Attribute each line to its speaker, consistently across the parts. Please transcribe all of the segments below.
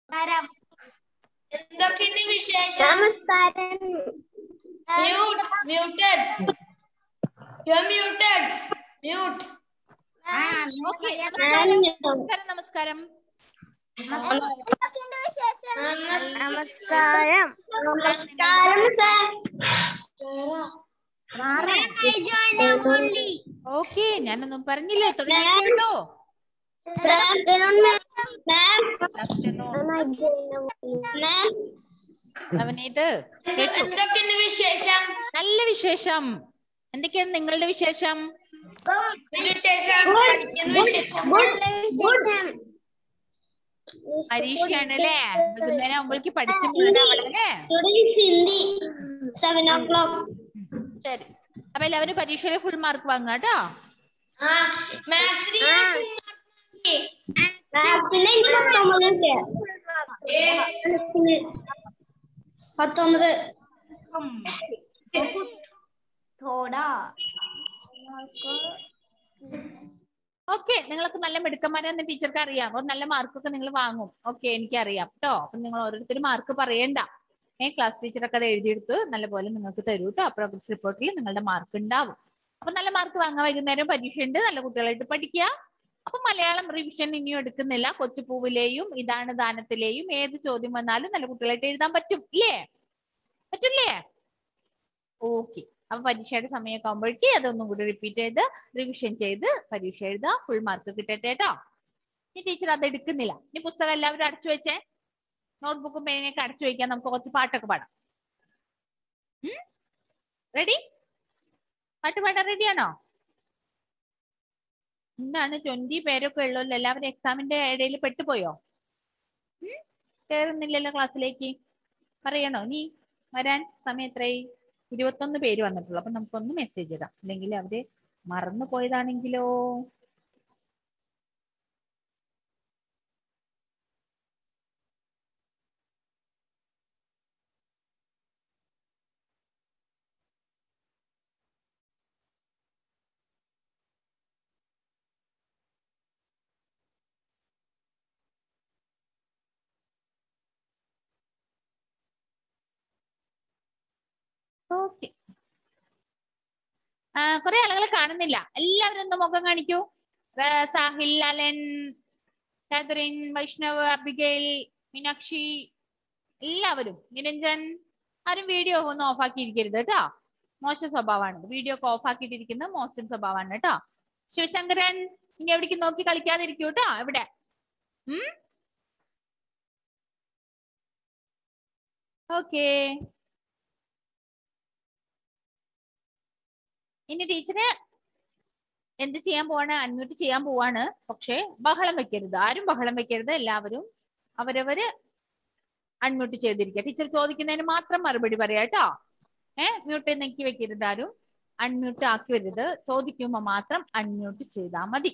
Speaker 1: എന്തൊക്കെയുണ്ട് വിശേഷം
Speaker 2: നമസ്കാരം
Speaker 1: mute muted you are muted mute
Speaker 3: okay നമസ്കാരം നമസ്കാരം നമസ്കാരം
Speaker 2: നമസ്കാരം നമസ്കാരം സാർ
Speaker 3: ഓക്കെ ഞാനൊന്നും പറഞ്ഞില്ലേ തുടങ്ങിയിട്ടുണ്ടോ അവനേത്
Speaker 1: എന്തൊക്കെയുണ്ട് വിശേഷം
Speaker 3: നല്ല വിശേഷം എന്തൊക്കെയാണ് നിങ്ങളുടെ വിശേഷം
Speaker 1: വിശേഷം പഠിക്കുന്ന വിശേഷം
Speaker 3: പരീക്ഷയാണ് അല്ലേ വൈകുന്നേരം ആകുമ്പോഴേക്ക് പഠിച്ചു മുഴുവനാവണം അല്ലേ
Speaker 2: ഹിന്ദി സെവൻ ഓ ക്ലോക്ക്
Speaker 3: ശരി അപ്പൊ എല്ലാവരും പരീക്ഷയിൽ ഫുൾ മാർക്ക് വാങ്ങുക കേട്ടോ
Speaker 1: ആ മാത്സിന്
Speaker 2: മാത്സിന് പത്തൊമ്പത് പത്തൊമ്പത് തോടാ
Speaker 3: ഓക്കെ നിങ്ങളൊക്കെ നല്ല മിടുക്കന്മാരെന്ന് ടീച്ചർക്ക് അറിയാം അപ്പൊ നല്ല മാർക്കൊക്കെ നിങ്ങൾ വാങ്ങും ഓക്കെ എനിക്കറിയാം കേട്ടോ അപ്പൊ നിങ്ങൾ ഓരോരുത്തരും മാർക്ക് പറയണ്ട ഏ ക്ലാസ് ടീച്ചറൊക്കെ അത് എഴുതിയെടുത്ത് നല്ലപോലെ നിങ്ങൾക്ക് തരൂ കേട്ടോ പ്രോഗ്രസ് റിപ്പോർട്ടിൽ നിങ്ങളുടെ മാർക്ക് ഉണ്ടാവും അപ്പൊ നല്ല മാർക്ക് വാങ്ങാൻ വൈകുന്നേരം പരീക്ഷ ഉണ്ട് നല്ല കുട്ടികളായിട്ട് പഠിക്കുക അപ്പൊ മലയാളം റിവിഷൻ ഇനിയും എടുക്കുന്നില്ല കൊച്ചുപൂവിലെയും ഇതാണ് ദാനത്തിലെയും ഏത് ചോദ്യം വന്നാലും നല്ല കുട്ടികളായിട്ട് എഴുതാൻ പറ്റും ഇല്ലേ പറ്റില്ലേ ഓക്കെ അപ്പൊ പരീക്ഷയുടെ സമയമൊക്കെ ആകുമ്പോഴേക്ക് അതൊന്നും കൂടി റിപ്പീറ്റ് ചെയ്ത് റിവിഷൻ ചെയ്ത് പരീക്ഷ എഴുതുക ഫുൾ മാർക്ക് കിട്ടട്ടെ കേട്ടോ ഈ ടീച്ചർ അത് എടുക്കുന്നില്ല ഇനി പുസ്തകം എല്ലാവരും അടച്ചു വെച്ചേ നോട്ട്ബുക്കും പേനയൊക്കെ അടച്ചു വെക്കാൻ നമുക്ക് കുറച്ച് പാട്ടൊക്കെ പാടാം റെഡി പാട്ട് പാടാൻ റെഡിയാണോ എന്താണ് ട്വന്റി പേരൊക്കെ ഉള്ളല്ലോ എല്ലാവരും എക്സാമിന്റെ ഇടയിൽ പെട്ടുപോയോ ഉം? കേറുന്നില്ലല്ലോ ക്ലാസ്സിലേക്ക് പറയണോ നീ വരാൻ സമയം എത്രയായി ഇരുപത്തൊന്ന് പേര് വന്നിട്ടുള്ളൂ അപ്പൊ നമുക്കൊന്ന് മെസ്സേജ് ഇടാം അല്ലെങ്കിൽ അവര് മറന്നു പോയതാണെങ്കിലോ ഓക്കെ കുറെ ആളുകളെ കാണുന്നില്ല എല്ലാവരും ഒന്ന് മുഖം കാണിക്കൂ ആ, സാഹിൽ അലൻ കാതറിൻ വൈഷ്ണവ് അബിഗൈൽ മീനാക്ഷി എല്ലാവരും നിരഞ്ജൻ ആരും വീഡിയോ ഒന്ന് ഓഫ് ആക്കിയിരിക്കരുത് കേട്ടോ മോശം സ്വഭാവമാണ് വീഡിയോ ഒക്കെ ഓഫ് ആക്കിയിട്ടിരിക്കുന്നത് മോശം സ്വഭാവമാണ് കേട്ടോ ശിവശങ്കരൻ ഇനി എവിടേക്ക് നോക്കി കളിക്കാതിരിക്കൂ കേട്ടോ ഇവിടെ ഉം ഓക്കേ ഇനി ടീച്ചറ് എന്ത് ചെയ്യാൻ പോവാണ് അൺമ്യൂട്ട് ചെയ്യാൻ പോവാണ് പക്ഷേ ബഹളം വെക്കരുത് ആരും ബഹളം വെക്കരുത് എല്ലാവരും അവരവര് അൺമ്യൂട്ട് ചെയ്തിരിക്കുക ടീച്ചർ ചോദിക്കുന്നതിന് മാത്രം മറുപടി പറയാ കേട്ടോ ഏഹ് മ്യൂട്ട് നെക്കി വെക്കരുത് ആരും അൺമ്യൂട്ട് ആക്കി വരരുത് ചോദിക്കുമ്പോ മാത്രം അൺമ്യൂട്ട് ചെയ്താൽ മതി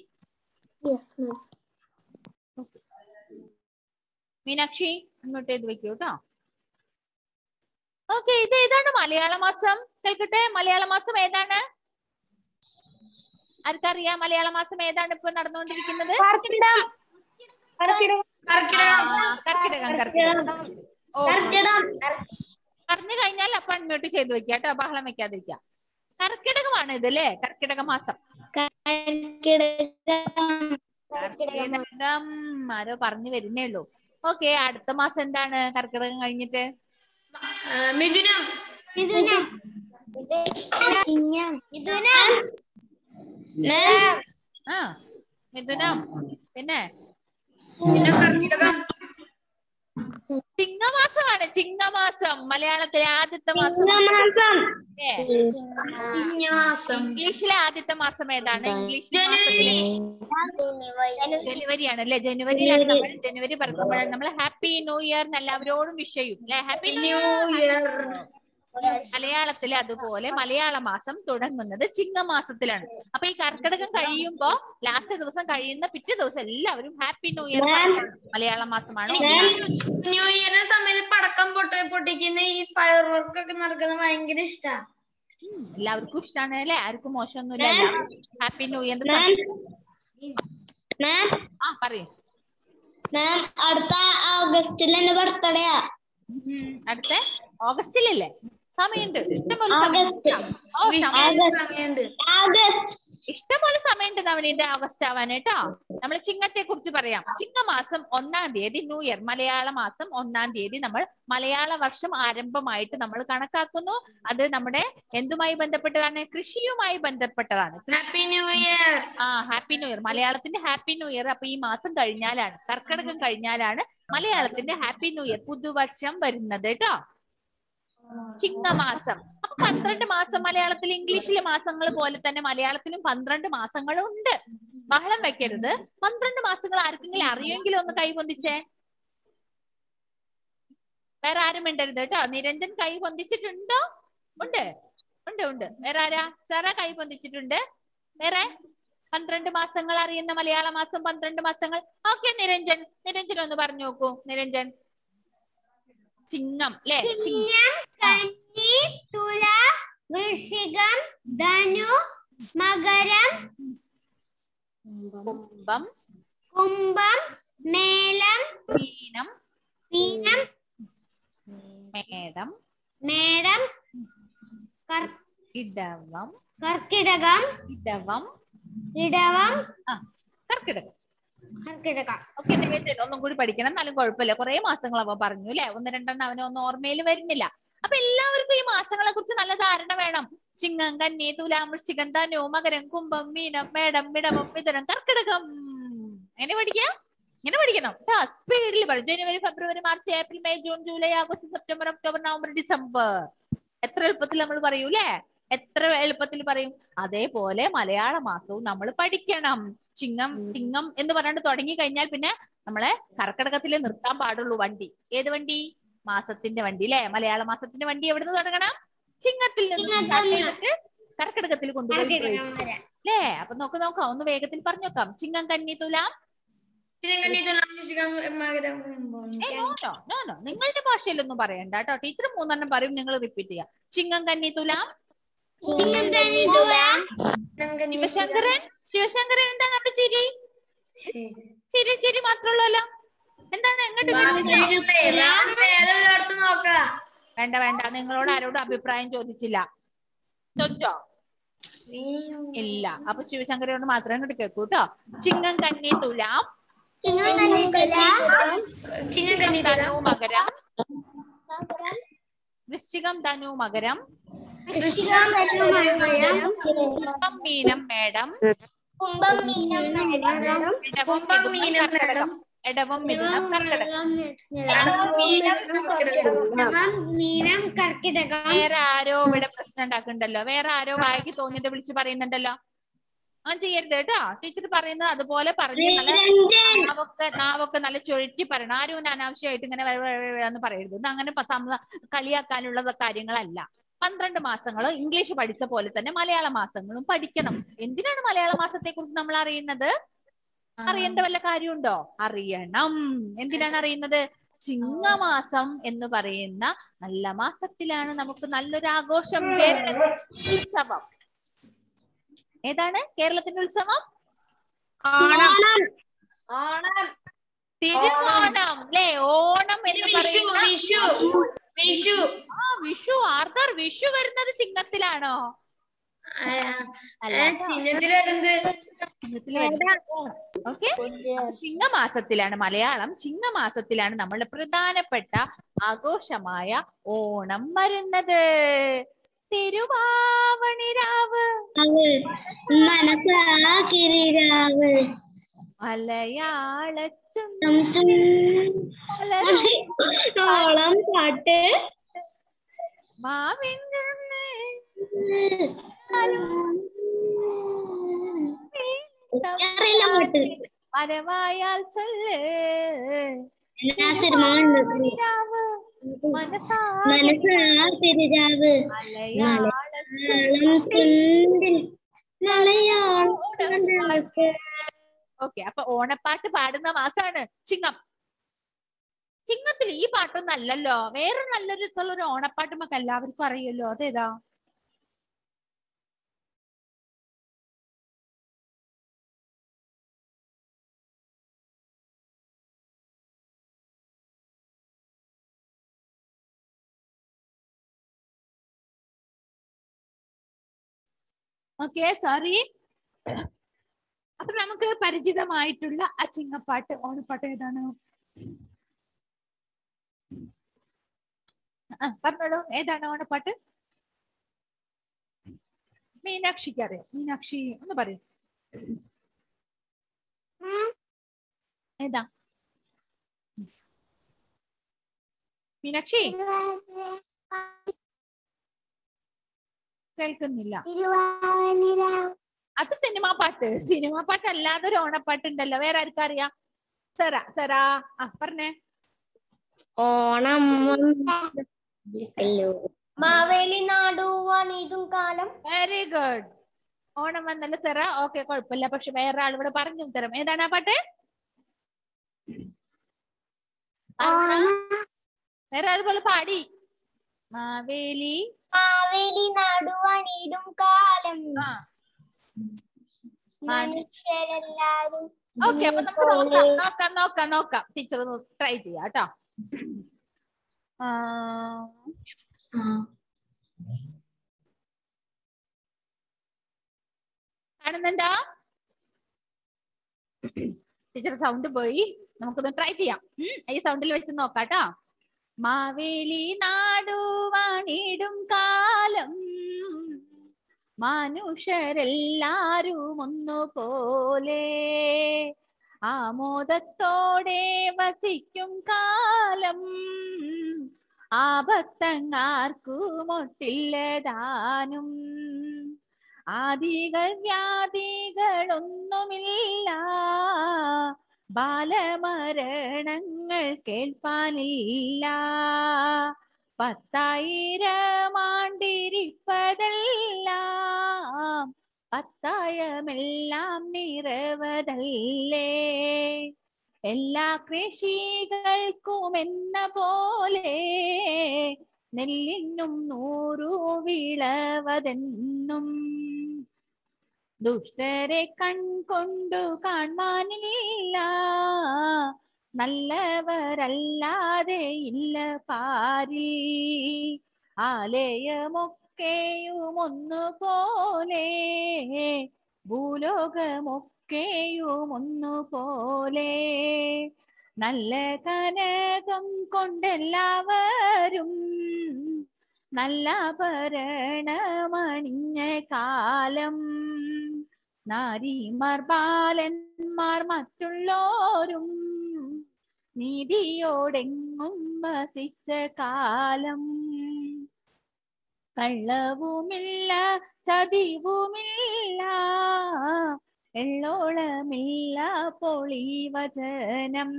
Speaker 3: മീനാക്ഷി അൺമ്യൂട്ട് ചെയ്ത് വെക്കൂ കേട്ടോ ഓക്കെ ഇത് ഏതാണ് മലയാള മാസം കേൾക്കട്ടെ മലയാള മാസം ഏതാണ് ആർക്കറിയാം മലയാള മാസം ഏതാണ് ഇപ്പൊ നടന്നുകൊണ്ടിരിക്കുന്നത്
Speaker 2: കർക്കിടകം കർക്കിടകം
Speaker 3: ആ, കർക്കിടകം കർക്കിടകം ഓ
Speaker 2: കർക്കിടകം
Speaker 3: പറഞ്ഞു കഴിഞ്ഞാൽ അപ്പൊ അൺമ്യൂട്ട് ചെയ്ത് വെക്കുക കേട്ടോ ബഹളം വെക്കാതിരിക്കുക കർക്കിടകമാണ് ഇത് അല്ലേ കർക്കിടക മാസം കർക്കിടകം ആരോ പറഞ്ഞു വരുന്നേ ഉള്ളൂ ഓക്കെ അടുത്ത മാസം എന്താണ് കർക്കിടകം കഴിഞ്ഞിട്ട്
Speaker 1: ആ, മിഥുനം
Speaker 2: മിഥുനം മിഥുനം
Speaker 3: ആ മിഥുനം പിന്നെ
Speaker 1: പിന്നെ കർക്കിടകം
Speaker 3: ചിങ്ങമാസമാണ് ചിങ്ങമാസം മലയാളത്തിലെ ആദ്യത്തെ മാസം
Speaker 2: മാസം
Speaker 3: അല്ലേ?
Speaker 1: ചിങ്ങമാസം
Speaker 3: ഇംഗ്ലീഷിലെ ആദ്യത്തെ മാസം ഏതാണ് ഇംഗ്ലീഷ്
Speaker 1: ജനുവരി
Speaker 3: ജനുവരി ആണ് അല്ലെ ജനുവരിയിലാണ് നമ്മൾ ജനുവരി പറക്കുമ്പോഴാണ് നമ്മൾ ഹാപ്പി ന്യൂ ഇയർ എന്ന് എല്ലാവരോടും വിഷ് ചെയ്യും അല്ലെ ഹാപ്പി ന്യൂ
Speaker 1: ന്യൂ ഇയർ
Speaker 3: മലയാളത്തിലെ അതുപോലെ മലയാള മാസം തുടങ്ങുന്നത് ചിങ്ങമാസത്തിലാണ് അപ്പൊ ഈ കർക്കിടകം കഴിയുമ്പോ ലാസ്റ്റ് ദിവസം കഴിയുന്ന പിറ്റേ ദിവസം എല്ലാവരും ഹാപ്പി ന്യൂ ഇയർ മലയാള മാസമാണ്
Speaker 1: എനിക്ക് ന്യൂ ഇയറിന്റെ സമയത്ത് പടക്കം പൊട്ടി പൊട്ടിക്കുന്ന ഈ ഫയർ വർക്ക് ഒക്കെ നടക്കുന്നത് ഭയങ്കര ഇഷ്ടാ
Speaker 3: ഉം, എല്ലാവർക്കും ഇഷ്ടമാണ് അല്ലെ ആർക്കും മോശമൊന്നുമില്ല ഹാപ്പി ന്യൂ ഇയർ
Speaker 2: മാം
Speaker 3: ആ പറയും
Speaker 2: മാം അടുത്ത ഓഗസ്റ്റിൽ എന്റെ ബർത്ത്ഡേയാ
Speaker 3: ഉം. അടുത്ത ഓഗസ്റ്റിലല്ലേ സമയമുണ്ട് ഇഷ്ടംപോലെ
Speaker 2: ആഗസ്റ്റ്.
Speaker 3: സമയമുണ്ട്. ഓ, സമയം-
Speaker 1: വിഷയം സമയമുണ്ട്
Speaker 2: ആഗസ്റ്റ്
Speaker 3: ഇഷ്ടംപോലെ സമയമുണ്ട് നവനീന്റെ ഓഗസ്റ്റ് ആവാൻ കേട്ടോ നമ്മൾ ചിങ്ങത്തെ കുറിച്ച് പറയാം ചിങ്ങമാസം ഒന്നാം തീയതി ന്യൂ ഇയർ മലയാള മാസം ഒന്നാം തീയതി നമ്മൾ മലയാള വർഷം ആരംഭമായിട്ട് നമ്മൾ കണക്കാക്കുന്നു അത് നമ്മുടെ എന്തുമായി ബന്ധപ്പെട്ടതാണ് കൃഷിയുമായി ബന്ധപ്പെട്ടതാണ് കൃഷി
Speaker 1: ഹാപ്പി ന്യൂ ഇയർ
Speaker 3: ആ ഹാപ്പി ന്യൂ ഇയർ മലയാളത്തിന്റെ ഹാപ്പി ന്യൂ ഇയർ അപ്പൊ ഈ മാസം കഴിഞ്ഞാലാണ് കർക്കിടകം കഴിഞ്ഞാലാണ് മലയാളത്തിന്റെ ഹാപ്പി ന്യൂ ഇയർ പുതുവർഷം വരുന്നത് കേട്ടോ ചിങ്ങമാസം അപ്പൊ പന്ത്രണ്ട് മാസം മലയാളത്തിൽ ഇംഗ്ലീഷിലെ മാസങ്ങൾ പോലെ തന്നെ മലയാളത്തിലും പന്ത്രണ്ട് മാസങ്ങളും ഉണ്ട് ബഹളം വെക്കരുത് പന്ത്രണ്ട് മാസങ്ങൾ ആർക്കെങ്കിലും അറിയുമെങ്കിലും ഒന്ന് കൈ പൊന്തിച്ചേ വേറെ ആരും മിണ്ടരുത് കേട്ടോ നിരഞ്ജൻ കൈ പൊന്തിച്ചിട്ടുണ്ടോ ഉണ്ട് ഉണ്ട് ഉണ്ട് വേറെ ആരാ സാറാ കൈ പൊന്തിച്ചിട്ടുണ്ട് വേറെ പന്ത്രണ്ട് മാസങ്ങൾ അറിയുന്ന മലയാള മാസം പന്ത്രണ്ട് മാസങ്ങൾ ഓക്കെ നിരഞ്ജൻ നിരഞ്ജൻ ഒന്ന് പറഞ്ഞു നോക്കൂ നിരഞ്ജൻ ചിങ്ങം അല്ലെ
Speaker 2: ചിങ്ങം കന്നി തുല വൃശ്ചികം ധനു മകരം
Speaker 3: കുംഭം
Speaker 2: കുംഭം മേലം
Speaker 3: മീനം
Speaker 2: മീനം
Speaker 3: മേടം
Speaker 2: മേടം കർ-
Speaker 3: ഇടവം
Speaker 2: കർക്കിടകം
Speaker 3: ഇടവം
Speaker 2: ഇടവം
Speaker 3: ആ കർക്കിടകം
Speaker 2: കർക്കിടകം
Speaker 3: ഓക്കെ നിരഞ്ജൻ ഒന്നും കൂടി പഠിക്കണം എന്നാലും കുഴപ്പമില്ല കുറെ മാസങ്ങൾ അവ പറഞ്ഞു അല്ലെ ഒന്ന് രണ്ടെണ്ണം അവനൊന്നും ഓർമ്മയിൽ വരുന്നില്ല അപ്പൊ എല്ലാവർക്കും ഈ മാസങ്ങളെ കുറിച്ച് നല്ല ധാരണ വേണം ചിങ്ങം കന്നി തുലാം വൃശ്ചികം ധനു മകരം കുംഭം മീനം മേടം മിടവം മിഥുനം കർക്കിടകം എങ്ങനെ പഠിക്കാം ഇങ്ങനെ പഠിക്കണം സ്പീഡിൽ പറയും ജനുവരി ഫെബ്രുവരി മാർച്ച് ഏപ്രിൽ മെയ് ജൂൺ ജൂലൈ ആഗസ്റ്റ് സെപ്റ്റംബർ ഒക്ടോബർ നവംബർ ഡിസംബർ എത്ര എളുപ്പത്തിൽ നമ്മൾ പറയൂ അല്ലേ എത്ര എളുപ്പത്തിൽ പറയും അതേപോലെ മലയാള മാസവും നമ്മൾ പഠിക്കണം ചിങ്ങം ചിങ്ങം എന്ന് പറഞ്ഞിട്ട് തുടങ്ങി കഴിഞ്ഞാൽ പിന്നെ നമ്മളെ കർക്കിടകത്തിലെ നിർത്താൻ പാടുള്ളൂ വണ്ടി ഏത് വണ്ടി മാസത്തിന്റെ വണ്ടി അല്ലെ മലയാള മാസത്തിന്റെ വണ്ടി എവിടുന്ന് തുടങ്ങണം ചിങ്ങത്തിൽ നിന്ന്
Speaker 2: ചിങ്ങത്തിൽ
Speaker 3: start
Speaker 2: നിന്ന്.
Speaker 3: ചെയ്തിട്ട് കർക്കിടകത്തിൽ കൊണ്ടുപോയി
Speaker 2: കർക്കിടകം വരെ
Speaker 3: അല്ലേ അപ്പൊ നോക്ക് നോക്കാം ഒന്ന് വേഗത്തിൽ പറഞ്ഞു നോക്കാം ചിങ്ങം കന്നി തുലാം
Speaker 1: തിരുങ്കന്നി തുലാം വൃശ്ചികം മകരം
Speaker 3: ഏ, no, no, no, no. നിങ്ങളുടെ ഭാഷയിലൊന്നും പറയണ്ട കേട്ടോ ടീച്ചർ മൂന്നെണ്ണം പറയും നിങ്ങൾ റിപ്പീറ്റ് ചെയ്യാം ചിങ്ങം കന്നി തുലാം
Speaker 2: ചിങ്ങം കന്നി തുല
Speaker 1: തിരുങ്കന്നി
Speaker 3: ശിവശങ്കരൻ ശിവശങ്കരൻ എന്താണ് അവിടെ ചിരി ചിരി ചിരി മാത്രമുള്ളല്ലോ എന്താണ് എങ്ങോട്ട് തിരിഞ്ഞത്?
Speaker 1: എല്ലായിടത്തും നോക്കാം
Speaker 3: വേണ്ട വേണ്ട നിങ്ങളോട് ആരോടും അഭിപ്രായം ചോദിച്ചില്ല ചോദിച്ചോ ഇല്ല അപ്പൊ ശിവശങ്കരനോട് മാത്രമേ ഇങ്ങോട്ട് കേൾക്കൂ കേട്ടോ ചിങ്ങം കന്നി തുലാം
Speaker 2: ചിങ്ങം കന്നി തുല
Speaker 1: ചിങ്ങക്കന്നി
Speaker 3: ധനു മകരം വൃശ്ചികം ധനു മകരം
Speaker 2: വൃശ്ചികം ധനു മകരം
Speaker 3: കുംഭം മീനം മേടം
Speaker 2: കുംഭം മീനം മേടം
Speaker 3: ഇടവം
Speaker 1: കുംഭം
Speaker 3: മിഥുനം
Speaker 1: മീനം
Speaker 3: കർക്കിടകം ഇടവം മിഥുനം കർക്കിടകം
Speaker 2: ഇടവം, മീനം കർക്കിടകം
Speaker 3: വേറെ ആരോ ഇവിടെ പ്രശ്നം ഉണ്ടാക്കുന്നുണ്ടല്ലോ വേറെ ആരോ വായിക്ക് തോന്നിട്ട് വിളിച്ച് പറയുന്നുണ്ടല്ലോ ആ ചെയ്യരുത് കേട്ടോ ടീച്ചർ പറയുന്നത് അതുപോലെ പറഞ്ഞ് നല്ല
Speaker 2: നിരഞ്ജൻ
Speaker 3: നാവൊക്കെ നാവൊക്കെ നല്ല ചുഴറ്റി പറയണം ആരും ഒന്ന് അനാവശ്യമായിട്ട് ഇങ്ങനെ വേ- വേ- വേ- എന്ന് പറയരുത് ഇത് അങ്ങനെ പ- സം- കളിയാക്കാനുള്ള കാര്യങ്ങളല്ല പന്ത്രണ്ട് മാസങ്ങൾ ഇംഗ്ലീഷ് പഠിച്ച പോലെ തന്നെ മലയാള മാസങ്ങളും പഠിക്കണം എന്തിനാണ് മലയാള മാസത്തെ കുറിച്ച് നമ്മൾ അറിയുന്നത് അറിയേണ്ട വല്ല കാര്യമുണ്ടോ അറിയണം എന്തിനാണ് അറിയുന്നത് ചിങ്ങമാസം എന്ന് പറയുന്ന നല്ല മാസത്തിലാണ് നമുക്ക് നല്ലൊരു ആഘോഷം കേരളത്തിന്റെ ഉത്സവം ഏതാണ് കേരളത്തിന്റെ ഉത്സവം
Speaker 2: ഓണം ഓണം
Speaker 3: തിരുവോണം അല്ലേ ഓണം എന്ന്
Speaker 1: വിഷു
Speaker 3: പറയുന്ന
Speaker 1: വിഷു വിഷു
Speaker 3: ആ വിഷു ആർദർ വിഷു വരുന്നത് ചിങ്ങത്തിലാണോ അല്ല കേട്ടോ.
Speaker 1: ചിഹ്നത്തിൽ വരുന്നത്
Speaker 3: ചിങ്ങത്തില് വരുന്നത്. ഓക്കെ ചിങ്ങമാസത്തിലാണ് മലയാളം ചിങ്ങമാസത്തിലാണ് നമ്മളുടെ പ്രധാനപ്പെട്ട ആഘോഷമായ ഓണം വരുന്നത് തിരുവാവണിരാവ്
Speaker 2: മനസ്സാക്കിരിരാവ്
Speaker 3: മലയാളച്ചുണ്ടോളം
Speaker 2: ഓളം പാട്ട്
Speaker 3: മാവിൻ
Speaker 2: അറിയില്ല പാട്ട്
Speaker 3: വരവായാൽ ചൊല്ല്
Speaker 2: ഞാൻ സിനിമ കണ്ടു
Speaker 3: രാവ് മനസ്സാ
Speaker 2: മനസ്സാക്കിരിരാവ്
Speaker 3: മലയാള
Speaker 2: ചുണ്ടിൽ മലയാളം
Speaker 3: ഓക്കെ അപ്പൊ ഓണപ്പാട്ട് പാടുന്ന മാസാണ് ചിങ്ങം ചിങ്ങത്തിൽ ഈ പാട്ടൊന്നും അല്ലല്ലോ വേറെ നല്ലൊരു രസമുള്ള ഒരു ഓണപ്പാട്ട് നമുക്ക് എല്ലാവർക്കും അറിയല്ലോ അതേതാ ഓക്കെ സോറി അപ്പൊ നമുക്ക് പരിചിതമായിട്ടുള്ള ആ ചിങ്ങപ്പാട്ട് ഓണപ്പാട്ട് ഏതാണ് ആ പറഞ്ഞോളൂ ഏതാണ് ഓണപ്പാട്ട് മീനാക്ഷിക്ക് അറിയാം മീനാക്ഷി ഒന്ന് പറയൂ ഏതാ മീനാക്ഷി കേൾക്കുന്നില്ല അത് സിനിമാ പാട്ട് സിനിമാ പാട്ട് അല്ലാതെ ഒരു ഓണപ്പാട്ട് ഉണ്ടല്ലോ വേറെ ആർക്കും അറിയാം സെറ സെറ ആ പറഞ്ഞേ
Speaker 2: ഓണം മാവേലി നാടുവാണിതും കാലം
Speaker 3: വെരി ഗുഡ് ഓണം വന്നല്ലോ സെറ ഓക്കെ കുഴപ്പമില്ല പക്ഷെ വേറെ ആൾ ഇവിടെ പറഞ്ഞു തരാം ഏതാണ് ആ പാട്ട് പറഞ്ഞോ. വേറെ ആൾ പോലെ പാടി മാവേലി
Speaker 2: മാവേലി നാടുവാണിടും കാലം
Speaker 3: ആ
Speaker 2: മനുഷ്യരെല്ലാരും
Speaker 3: ഓക്കെ അപ്പൊ നമുക്ക് നോക്കാം നോക്കാം നോക്കാം നോക്കാം ടീച്ചർ ട്രൈ ചെയ്യാം കേട്ടോ ആ, കാണുന്നുണ്ടോ ടീച്ചർ സൗണ്ട് പോയി നമുക്കൊന്ന് ട്രൈ ചെയ്യാം ഉം, ഈ സൗണ്ടിൽ വെച്ച് നോക്കാം കേട്ടോ മാവേലി നാടുവാണിടും കാലം മനുഷ്യരെല്ലാരും ഒന്നുപോലെ ആമോദത്തോടെ വസിക്കും കാലം ആപത്തങ്ങാർക്കുമൊട്ടില്ലതാനും ആദികൾ വ്യാധികളൊന്നുമില്ല ബാലമരണങ്ങൾ കേൾപ്പാനില്ല പത്തായിരം ആണ്ടിരിപ്പതെല്ലാം പത്തായമെല്ലാം നിറവതല്ലേ എല്ലാ കൃഷികൾക്കും എന്ന പോലെ നെല്ലിനും നൂറു വിളവതെന്നും ദുഷ്ടരെ കൺകൊണ്ടു കാണാനില്ല നല്ലവരല്ലാതെ ഇല്ല പാരി ആലയമൊക്കെയും ഒന്നുപോലെ ഭൂലോകമൊക്കെയും ഒന്നുപോലെ നല്ല കനകം കൊണ്ടെല്ലാവരും നല്ല ഭരണമണിഞ്ഞ കാലം നാരിമാർ ബാലന്മാർ മറ്റുള്ളോരും നീതിയോടെങ്ങും വസിച്ച കാലം കള്ളവുമില്ല ചതിവുമില്ല എള്ളോളമില്ല പൊളിവചനം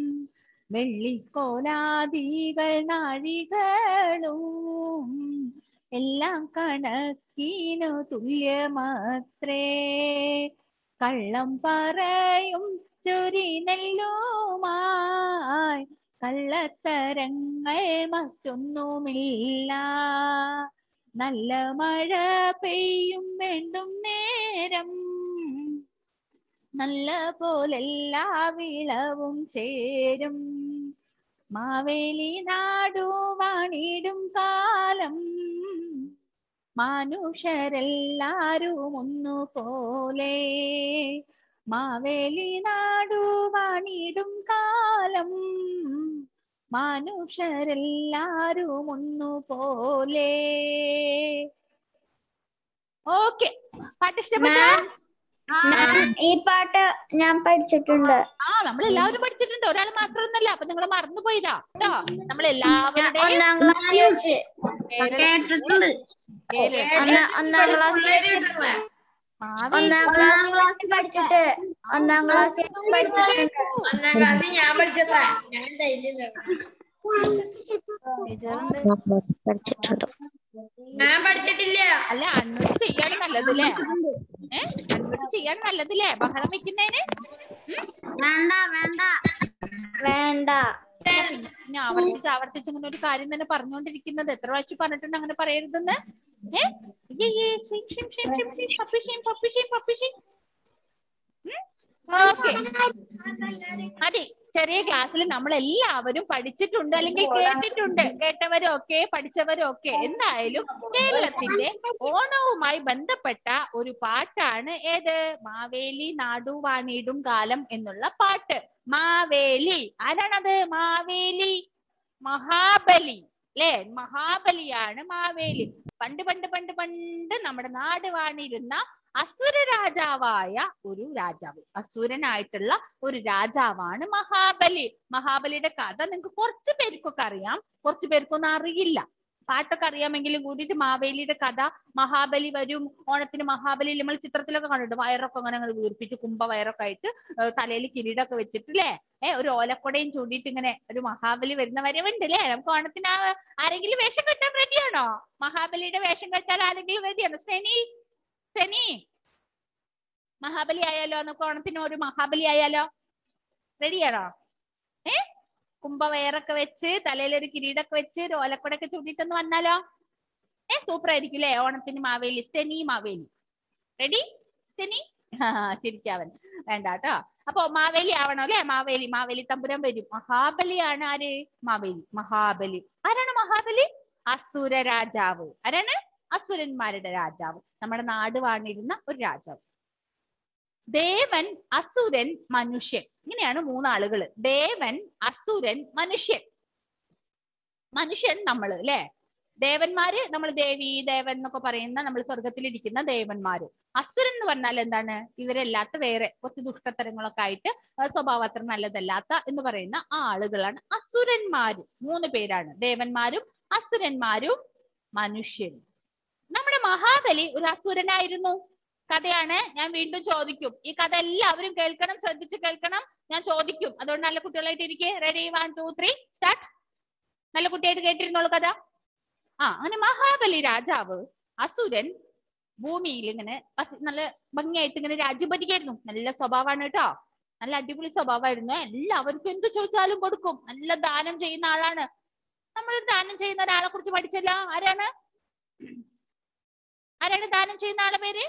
Speaker 3: വെള്ളിക്കോലാദികൾ നാഴികളും എല്ലാം കണക്കിനു തുല്യമത്രേ കള്ളം പറയും ചൊരി നെല്ലുമായി കള്ളത്തരങ്ങൾ മറ്റൊന്നുമില്ല നല്ല മഴ പെയ്യും വേണ്ടും നേരം നല്ല പോലെല്ലാ വിളവും ചേരും മാവേലി നാടു വാണിടും കാലം മനുഷ്യരെല്ലാരും ഒന്നുപോലെ മാവേലി നാടു വാണിടും കാലം മനുഷ്യരെല്ലാരും ഒന്നുപോലെ ഓക്കെ പാട്ട് ഇഷ്ടപ്പെട്ടോ
Speaker 2: ഈ പാട്ട് ഞാൻ പഠിച്ചിട്ടുണ്ട്
Speaker 3: ആ നമ്മൾ എല്ലാവരും പഠിച്ചിട്ടുണ്ട് ഒരാൾ മാത്രമൊന്നല്ല അപ്പൊ നിങ്ങൾ മറന്നുപോയതാ കേട്ടോ നമ്മൾ എല്ലാവരുടെയും
Speaker 2: ഒന്നാം ക്ലാസ്
Speaker 1: കേട്ടിട്ടുണ്ട്
Speaker 2: ഒന്നാം ക്ലാസ്
Speaker 3: മാവേലി
Speaker 2: ഒന്നാം ഒന്നാം ക്ലാസ് പഠിച്ചിട്ട് ഒന്നാം ക്ലാസ് പഠിച്ചിട്ടുണ്ട്
Speaker 1: ഒന്നാം ക്ലാസ്സിൽ ഞാൻ പഠിച്ചതാ ഞാൻ ഡെയിലി
Speaker 2: പഠിച്ചിട്ടുണ്ട്
Speaker 1: ഞാൻ പഠിച്ചിട്ടില്ല
Speaker 3: അല്ല അന്നോട് ചെയ്യാണ് നല്ലതല്ലേ ഏ അന്നോട് ചെയ്യാണ് നല്ലതല്ലേ ബഹളം വെക്കുന്നതിന്
Speaker 2: വേണ്ട വേണ്ട വേണ്ട
Speaker 3: പിന്നെ ആവർത്തിച്ച് ആവർത്തിച്ച് ഇങ്ങനെ ഒരു കാര്യം തന്നെ പറഞ്ഞുകൊണ്ടിരിക്കുന്നത് എത്ര പ്രാവശ്യം പറഞ്ഞിട്ടുണ്ട് അങ്ങനെ പറയരുതെന്ന് ഏ അയ്യയ്യേ, shame, shame, shame, shame, shame, puppy shame, puppy shame, puppy shame. ഉം? ഓക്കെ അതെ ചെറിയ ക്ലാസ്സിൽ നമ്മൾ എല്ലാവരും പഠിച്ചിട്ടുണ്ട് അല്ലെങ്കിൽ കേട്ടിട്ടുണ്ട് കേട്ടവരും ഒക്കെ പഠിച്ചവരും ഒക്കെ എന്തായാലും കേരളത്തിന്റെ ഓണവുമായി ബന്ധപ്പെട്ട ഒരു പാട്ടാണ് ഏത് മാവേലി നാടുവാണിടും കാലം എന്നുള്ള പാട്ട് മാവേലി ആരാണത് മാവേലി മഹാബലി അല്ലേ മഹാബലിയാണ് മാവേലി പണ്ട് പണ്ട് പണ്ട് പണ്ട് നമ്മുടെ നാട് വാണിരുന്ന അസുര രാജാവായ ഒരു രാജാവ് അസുരനായിട്ടുള്ള ഒരു രാജാവാണ് മഹാബലി മഹാബലിയുടെ കഥ നിങ്ങൾക്ക് കുറച്ച് പേർക്കൊക്കെ അറിയാം കുറച്ച് പേർക്കൊന്നും അറിയില്ല പാട്ടൊക്കെ അറിയാമെങ്കിലും കൂടിയിട്ട് മാവേലിയുടെ കഥ മഹാബലി വരും ഓണത്തിന് മഹാബലി നമ്മൾ ചിത്രത്തിലൊക്കെ കണ്ടിട്ട് വയറൊക്കെ അങ്ങനെ അങ്ങനെ വീർപ്പിച്ച് കുംഭ വയറൊക്കെ ആയിട്ട് തലയിൽ കിരീടമൊക്കെ വെച്ചിട്ട് അല്ലേ ഏഹ് ഒരു ഓലക്കൊടയും ചൂണ്ടിയിട്ട് ഇങ്ങനെ ഒരു മഹാബലി വരുന്ന വരവുണ്ട് അല്ലേ നമുക്ക് ഓണത്തിന് ആ- ആരെങ്കിലും വേഷം കെട്ടാൻ റെഡിയാണോ മഹാബലിയുടെ വേഷം കെട്ടാൻ ആരെങ്കിലും റെഡിയാണോ സെനി സെനി മഹാബലി ആയാലോ നമുക്ക് ഓണത്തിന് ഒരു മഹാബലി ആയാലോ റെഡിയാണോ ഏ കുംഭവയറൊക്കെ വെച്ച് തലയിൽ ഒരു കിരീടൊക്കെ വെച്ച് ഒരു ഓലക്കൊടൊക്കെ ചൂണ്ടിട്ടൊന്ന് വന്നാലോ ഏ സൂപ്പർ ആയിരിക്കും അല്ലേ ഓണത്തിന് മാവേലി സ്റ്റെനി മാവേലി റെഡി സ്റ്റെനി ചിരിക്കാവൻ വേണ്ട കേട്ടോ അപ്പൊ മാവേലി ആവണം അല്ലെ മാവേലി മാവേലി തമ്പുരാൻ വരും മഹാബലിയാണ് ആര് മാവേലി മഹാബലി ആരാണ് മഹാബലി അസുര രാജാവ് ആരാണ് അസുരന്മാരുടെ രാജാവ് നമ്മുടെ നാട് വാണിരുന്ന ഒരു രാജാവ് ദേവൻ അസുരൻ മനുഷ്യൻ ഇങ്ങനെയാണ് മൂന്നാളുകള് ദേവൻ അസുരൻ മനുഷ്യൻ മനുഷ്യൻ നമ്മള് അല്ലെ ദേവന്മാര് നമ്മൾ ദേവി ദേവൻ എന്നൊക്കെ പറയുന്ന നമ്മൾ സ്വർഗത്തിലിരിക്കുന്ന ദേവന്മാര് അസുരൻ എന്ന് പറഞ്ഞാൽ എന്താണ് ഇവരല്ലാത്ത വേറെ കുറച്ച് ദുഷ്ടത്തരങ്ങളൊക്കെ ആയിട്ട് ആ, സ്വഭാവം അത്ര നല്ലതല്ലാത്ത എന്ന് പറയുന്ന ആ ആളുകളാണ് അസുരന്മാര് മൂന്ന് പേരാണ് ദേവന്മാരും അസുരന്മാരും മനുഷ്യരും നമ്മുടെ മഹാബലി ഒരു അസുരനായിരുന്നു കഥയാണ് ഞാൻ വീണ്ടും ചോദിക്കും ഈ കഥ എല്ലാവരും കേൾക്കണം ശ്രദ്ധിച്ച് കേൾക്കണം ഞാൻ ചോദിക്കും അതുകൊണ്ട് നല്ല കുട്ടികളായിട്ട് ഇരിക്കേ ready one two three start നല്ല കുട്ടിയായിട്ട് കേട്ടിരുന്നോളൂ കഥ ആ അങ്ങനെ മഹാബലി രാജാവ് അസുരൻ ഭൂമിയിൽ ഇങ്ങനെ അസു- നല്ല ഭംഗിയായിട്ട് ഇങ്ങനെ രാജ്യം ഭരിക്കായിരുന്നു നല്ല സ്വഭാവമാണ് കേട്ടോ നല്ല അടിപൊളി സ്വഭാവമായിരുന്നു എല്ലാവർക്കും എന്ത് ചോദിച്ചാലും കൊടുക്കും നല്ല ദാനം ചെയ്യുന്ന ആളാണ് നമ്മൾ ദാനം ചെയ്യുന്ന ഒരാളെ കുറിച്ച് പഠിച്ചല്ലോ ആരാണ് ആരാണ് ദാനം ചെയ്യുന്ന ആളെ പേര്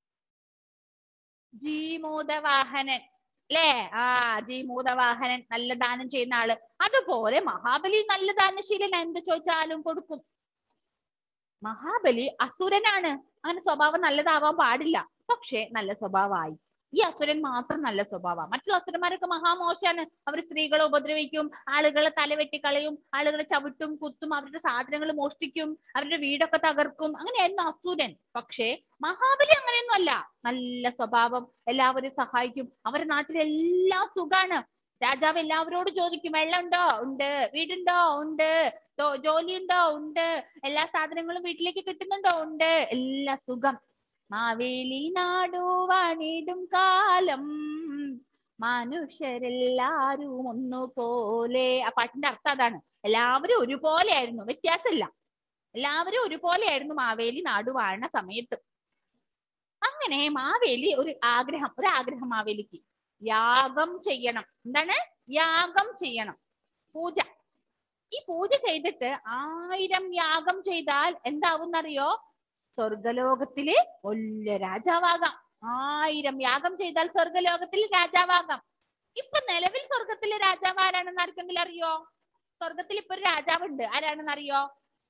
Speaker 3: ജീമൂതവാഹനൻ അല്ലേ ആ ജീമൂതവാഹനൻ നല്ല ദാനം ചെയ്യുന്ന ആള് അതുപോലെ മഹാബലി നല്ല ദാനശീലൻ എന്ത് ചോദിച്ചാലും കൊടുക്കും മഹാബലി അസുരനാണ് അങ്ങനെ സ്വഭാവം നല്ലതാവാൻ പാടില്ല പക്ഷെ നല്ല സ്വഭാവമായി ഈ അസുരൻ മാത്രം നല്ല സ്വഭാവം മറ്റുള്ള അസുരന്മാരൊക്കെ മഹാമോശാണ് അവർ സ്ത്രീകളെ ഉപദ്രവിക്കും ആളുകളെ തല വെട്ടിക്കളയും ആളുകളെ ചവിട്ടും കുത്തും അവരുടെ സാധനങ്ങൾ മോഷ്ടിക്കും അവരുടെ വീടൊക്കെ തകർക്കും അങ്ങനെയായിരുന്നു അസുരൻ പക്ഷേ മഹാബലി അങ്ങനെയൊന്നും അല്ല നല്ല സ്വഭാവം എല്ലാവരും സഹായിക്കും അവരുടെ നാട്ടിൽ എല്ലാം സുഖാണ് രാജാവ് എല്ലാവരോടും ചോദിക്കും വെള്ളമുണ്ടോ ഉണ്ട് വീടുണ്ടോ ഉണ്ട് ജോ- ജോലിയുണ്ടോ ഉണ്ട് എല്ലാ സാധനങ്ങളും വീട്ടിലേക്ക് കിട്ടുന്നുണ്ടോ ഉണ്ട് എല്ലാ സുഖം മാവേലി നാടു വാണിടും കാലം മനുഷ്യരെല്ലാരും ഒന്നുപോലെ ആ പാട്ടിന്റെ അർത്ഥം അതാണ് എല്ലാവരും ഒരുപോലെ ആയിരുന്നു വ്യത്യാസമില്ല എല്ലാവരും ഒരുപോലെ ആയിരുന്നു മാവേലി നാടു വാഴുന്ന സമയത്ത് അങ്ങനെ മാവേലി ഒരു ആഗ്രഹം ഒരു ആഗ്രഹം മാവേലിക്ക് യാഗം ചെയ്യണം എന്താണ് യാഗം ചെയ്യണം പൂജ ഈ പൂജ ചെയ്തിട്ട് ആയിരം യാഗം ചെയ്താൽ എന്താവുന്നറിയോ സ്വർഗലോകത്തില് വലിയ രാജാവാകാം ആയിരം യാഗം ചെയ്താൽ സ്വർഗലോകത്തിൽ രാജാവാകാം ഇപ്പൊ നിലവിൽ സ്വർഗത്തിലെ രാജാവ് ആരാണെന്ന് ആർക്കെങ്കിലും അറിയോ സ്വർഗത്തിൽ ഇപ്പൊ ഒരു രാജാവുണ്ട് ആരാണെന്ന് അറിയോ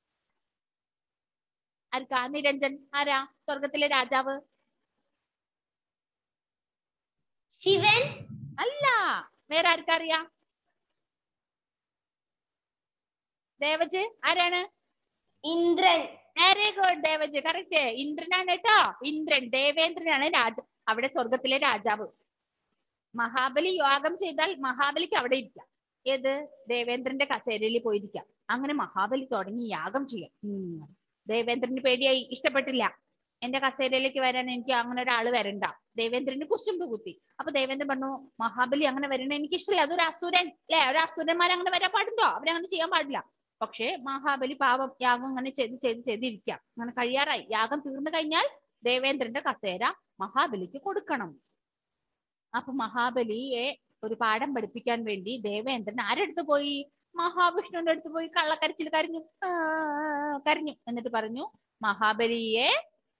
Speaker 3: ആർക്കാ നിരഞ്ജൻ ആരാ സ്വർഗത്തിലെ രാജാവ്
Speaker 2: ശിവൻ
Speaker 3: അല്ല വേറെ ആർക്കറിയാം ദേവജ് ആരാണ്
Speaker 2: Indran
Speaker 3: very good Devaj correct ഇന്ദ്രനാണ് കേട്ടോ ഇന്ദ്രൻ ദേവേന്ദ്രനാണ് രാജ അവിടെ സ്വർഗത്തിലെ രാജാവ് മഹാബലി യാഗം ചെയ്താൽ മഹാബലിക്ക് അവിടെ ഇരിക്കാം ഏത് ദേവേന്ദ്രന്റെ കസേരയിൽ പോയിരിക്കാം അങ്ങനെ മഹാബലി തുടങ്ങി യാഗം ചെയ്യാം ഉം. ദേവേന്ദ്രന് പേടിയായി ഇഷ്ടപ്പെട്ടില്ല എന്റെ കസേരയിലേക്ക് വരാൻ എനിക്ക് അങ്ങനെ ഒരാള് വരണ്ട ദേവേന്ദ്രന് കുശുമ്പ് കുത്തി അപ്പൊ ദേവേന്ദ്രൻ പറഞ്ഞു മഹാബലി അങ്ങനെ വരണ എനിക്ക് ഇഷ്ടമില്ല അതൊരു അസുരൻ അല്ലെ ഒരു അസുരന്മാർ അങ്ങനെ വരാൻ പാടുണ്ടോ അവരങ്ങനെ ചെയ്യാൻ പാടില്ല പക്ഷേ മഹാബലി പാവം യാഗം അങ്ങനെ ചെയ്ത് ചെയ്ത് ചെയ്തിരിക്കാം അങ്ങനെ കഴിയാറായി യാഗം തീർന്നു കഴിഞ്ഞാൽ ദേവേന്ദ്രന്റെ കസേര മഹാബലിക്ക് കൊടുക്കണം അപ്പൊ മഹാബലിയെ ഒരു പാഠം പഠിപ്പിക്കാൻ വേണ്ടി ദേവേന്ദ്രൻ ആരെടുത്ത് പോയി മഹാവിഷ്ണുവിന്റെ അടുത്ത് പോയി കള്ളക്കരച്ചിൽ കരഞ്ഞു ആ, കരഞ്ഞു എന്നിട്ട് പറഞ്ഞു മഹാബലിയെ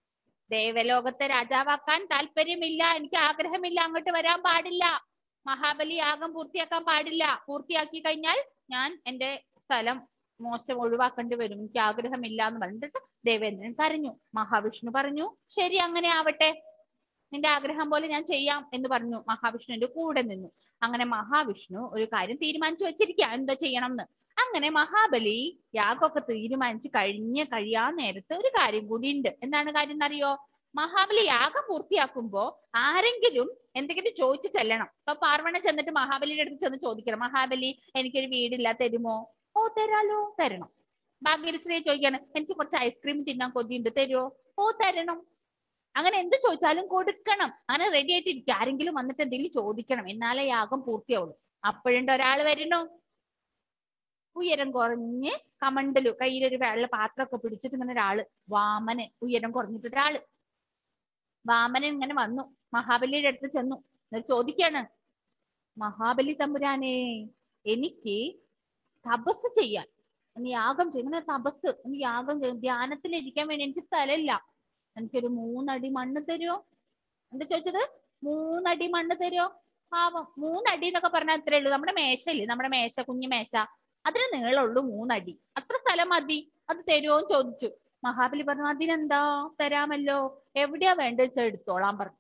Speaker 3: ദേവലോകത്തെ രാജാവാക്കാൻ താല്പര്യമില്ല എനിക്ക് ആഗ്രഹമില്ല അങ്ങോട്ട് വരാൻ പാടില്ല മഹാബലി യാഗം പൂർത്തിയാക്കാൻ പാടില്ല പൂർത്തിയാക്കി കഴിഞ്ഞാൽ ഞാൻ എന്റെ സ്ഥലം മോശം ഒഴിവാക്കേണ്ടി വരും എനിക്ക് ആഗ്രഹമില്ല എന്ന് പറഞ്ഞിട്ട് ദേവേന്ദ്രൻ കരഞ്ഞു മഹാവിഷ്ണു പറഞ്ഞു ശരി അങ്ങനെ ആവട്ടെ നിന്റെ ആഗ്രഹം പോലെ ഞാൻ ചെയ്യാം എന്ന് പറഞ്ഞു മഹാവിഷ്ണുവിന്റെ കൂടെ നിന്നു അങ്ങനെ മഹാവിഷ്ണു ഒരു കാര്യം തീരുമാനിച്ചു വെച്ചിരിക്കുക എന്താ ചെയ്യണം എന്ന് അങ്ങനെ മഹാബലി യാഗമൊക്കെ തീരുമാനിച്ച് കഴിഞ്ഞ് കഴിയാൻ നേരത്ത് ഒരു കാര്യം കൂടി ഉണ്ട് എന്താണ് കാര്യം എന്നറിയോ മഹാബലി യാഗം പൂർത്തിയാക്കുമ്പോ ആരെങ്കിലും എന്തെങ്കിലും ചോദിച്ചു ചെല്ലണം ഇപ്പൊ പാർവണ ചെന്നിട്ട് മഹാബലിയുടെ അടുത്ത് ചെന്ന് ചോദിക്കണം മഹാബലി എനിക്കൊരു വീടില്ല തരുമോ ഓ തരാലോ തരണം ഭാഗ്യശ്രീയെ ചോദിക്കാണ് എനിക്ക് കുറച്ച് ഐസ്ക്രീം തിന്നാൻ കൊതിയുണ്ട് തരുമോ ഓ തരണം അങ്ങനെ എന്ത് ചോദിച്ചാലും കൊടുക്കണം അങ്ങനെ റെഡി ആയിട്ടിരിക്കും ആരെങ്കിലും വന്നിട്ട് എന്തെങ്കിലും ചോദിക്കണം എന്നാലേ യാഗം പൂർത്തിയാവുള്ളൂ അപ്പോഴുണ്ട് ഒരാൾ വരണു ഉയരം കുറഞ്ഞ് കമണ്ടലു കയ്യിലൊരു വെള്ള പാത്രമൊക്കെ പിടിച്ചിട്ട് ഇങ്ങനെ ഒരാള് വാമനൻ ഉയരം കുറഞ്ഞിട്ട് ഒരാള് വാമനൻ ഇങ്ങനെ വന്നു മഹാബലിയുടെ അടുത്ത് ചെന്നു എന്നിട്ട് ചോദിക്കാണ് മഹാബലി തമ്പുരാനെ എനിക്ക് തപസ് ചെയ്യാൻ ഒന്ന് യാഗം ചെയ്യും ഇങ്ങനെ തപസ് ഒന്ന് യാഗം ചെയ്യും ധ്യാനത്തിൽ ഇരിക്കാൻ വേണ്ടി എനിക്ക് സ്ഥലമില്ല എനിക്കൊരു മൂന്നടി മണ്ണ് തരുമോ എന്താ ചോദിച്ചത് മൂന്നടി മണ്ണ് തരുമോ പാവം മൂന്നടി എന്നൊക്കെ പറഞ്ഞാൽ അത്രേ ഉള്ളൂ നമ്മുടെ മേശയില്ലേ നമ്മുടെ മേശ കുഞ്ഞു മേശ അതിന് നീളമുള്ളൂ മൂന്നടി അത്ര സ്ഥലം മതി അത് തരുമോ എന്ന് ചോദിച്ചു മഹാബലി പറഞ്ഞു അതിനെന്താ തരാമല്ലോ എവിടെയാ വേണ്ടത് വെച്ചാൽ എടുത്തോളാൻ പറഞ്ഞു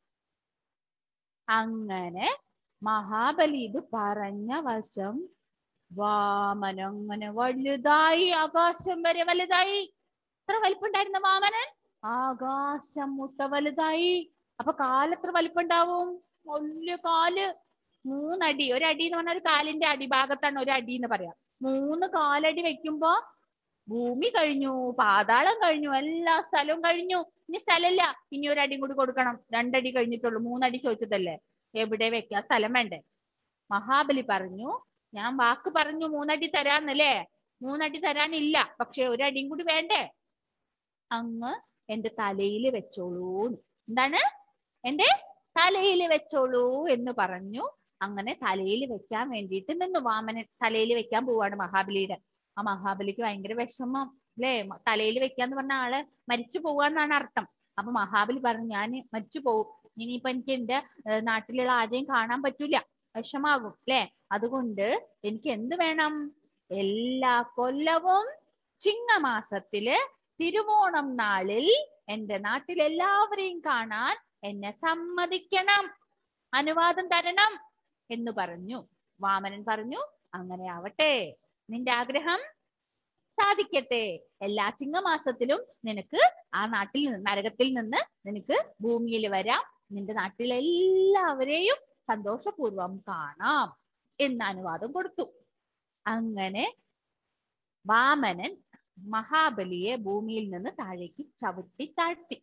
Speaker 3: അങ്ങനെ മഹാബലി ഇത് പറഞ്ഞ വശം വാമനൻ അങ്ങനെ വലുതായി ആകാശം വരെ വലുതായി എത്ര വലിപ്പുണ്ടായിരുന്ന വാമനൻ ആകാശം മുട്ട വലുതായി അപ്പൊ കാലെത്ര വലിപ്പുണ്ടാവും വലിയ കാല് മൂന്നടി ഒരടി എന്ന് പറഞ്ഞാൽ ഒരു കാലിന്റെ അടിഭാഗത്താണ് ഒരു അടി എന്ന് പറയാം മൂന്ന് കാലടി വെക്കുമ്പോ ഭൂമി കഴിഞ്ഞു പാതാളം കഴിഞ്ഞു എല്ലാ സ്ഥലവും കഴിഞ്ഞു ഇനി സ്ഥലമില്ല ഇനി ഒരു അടിയും കൂടി കൊടുക്കണം രണ്ടടി കഴിഞ്ഞിട്ടുള്ളൂ മൂന്നടി ചോദിച്ചതല്ലേ എവിടെ വെക്കാൻ സ്ഥലം വേണ്ടേ മഹാബലി പറഞ്ഞു ഞാൻ വാക്ക് പറഞ്ഞു മൂന്നടി തരാന്നല്ലേ മൂന്നടി തരാനില്ല പക്ഷെ ഒരടിയും കൂടി വേണ്ടേ അങ്ങ് എന്റെ തലയിൽ വെച്ചോളൂ എന്താണ് എന്റെ തലയിൽ വെച്ചോളൂ എന്ന് പറഞ്ഞു അങ്ങനെ തലയിൽ വെക്കാൻ വേണ്ടിയിട്ട് നിന്നു വാമനൻ തലയിൽ വെക്കാൻ പോവാണ് മഹാബലിയുടെ ആ മഹാബലിക്ക് ഭയങ്കര വിഷമം അല്ലേ തലയിൽ വെക്കാന്ന് പറഞ്ഞ ആള് മരിച്ചു പോവാന്നാണ് അർത്ഥം അപ്പൊ മഹാബലി പറഞ്ഞു ഞാൻ മരിച്ചു പോകും ഇനിയിപ്പൊ എനിക്ക് എന്റെ ഏഹ്, നാട്ടിലുള്ള ആരെയും കാണാൻ പറ്റൂല വിഷമാകും അല്ലെ അതുകൊണ്ട് എനിക്ക് എന്ത് വേണം എല്ലാ കൊല്ലവും ചിങ്ങമാസത്തില് തിരുവോണം നാളിൽ എന്റെ നാട്ടിൽ എല്ലാവരെയും കാണാൻ എന്നെ സമ്മതിക്കണം അനുവാദം തരണം എന്ന് പറഞ്ഞു വാമനൻ പറഞ്ഞു അങ്ങനെ ആവട്ടെ നിന്റെ ആഗ്രഹം സാധിക്കട്ടെ എല്ലാ ചിങ്ങമാസത്തിലും നിനക്ക് ആ നാട്ടിൽ നിന്ന് നരകത്തിൽ നിന്ന് നിനക്ക് ഭൂമിയിൽ വരാം നിന്റെ നാട്ടിലെ എല്ലാവരെയും സന്തോഷപൂർവം കാണാം എന്ന് അനുവാദം കൊടുത്തു അങ്ങനെ വാമനൻ മഹാബലിയെ ഭൂമിയിൽ നിന്ന് താഴേക്ക് ചവിട്ടി താഴ്ത്തി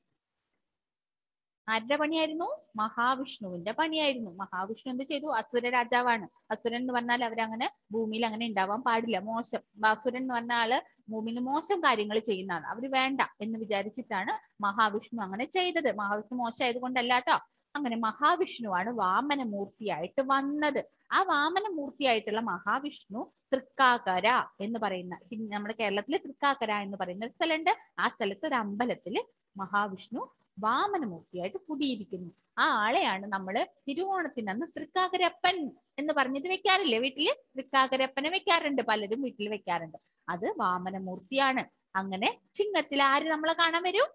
Speaker 3: ആരുടെ പണിയായിരുന്നു മഹാവിഷ്ണുവിന്റെ പണിയായിരുന്നു മഹാവിഷ്ണു എന്ത് ചെയ്തു അസുര രാജാവാണ് അസുരൻ എന്ന് പറഞ്ഞാൽ അവരങ്ങനെ ഭൂമിയിൽ അങ്ങനെ ഉണ്ടാവാൻ പാടില്ല മോശം അസുരൻ എന്ന് പറഞ്ഞ ആള് ഭൂമിയിൽ മോശം കാര്യങ്ങൾ ചെയ്യുന്ന ആള് അവര് വേണ്ട എന്ന് വിചാരിച്ചിട്ടാണ് മഹാവിഷ്ണു അങ്ങനെ ചെയ്തത് മഹാവിഷ്ണു മോശമായത് കൊണ്ടല്ല കേട്ടോ അങ്ങനെ മഹാവിഷ്ണുവാണ് വാമന മൂർത്തിയായിട്ട് വന്നത് ആ വാമന മൂർത്തിയായിട്ടുള്ള മഹാവിഷ്ണു തൃക്കാക്കര എന്ന് പറയുന്ന ഹിന്ദി- നമ്മുടെ കേരളത്തില് തൃക്കാക്കര എന്ന് പറയുന്ന ഒരു സ്ഥലമുണ്ട് ആ സ്ഥലത്ത് ഒരു അമ്പലത്തില് മഹാവിഷ്ണു വാമനമൂർത്തിയായിട്ട് കുടിയിരിക്കുന്നു ആ ആളെയാണ് നമ്മള് തിരുവോണത്തിന് അന്ന് തൃക്കാക്കരപ്പൻ എന്ന് പറഞ്ഞിട്ട് വെക്കാറില്ലേ വീട്ടില് തൃക്കാക്കരപ്പനെ വെക്കാറുണ്ട് പലരും വീട്ടിൽ വെക്കാറുണ്ട് അത് വാമനമൂർത്തിയാണ് അങ്ങനെ ചിങ്ങത്തിൽ ആര് നമ്മളെ കാണാൻ വരും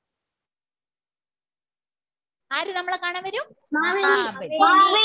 Speaker 3: ആര് നമ്മളെ കാണാൻ വരും മഹാബലി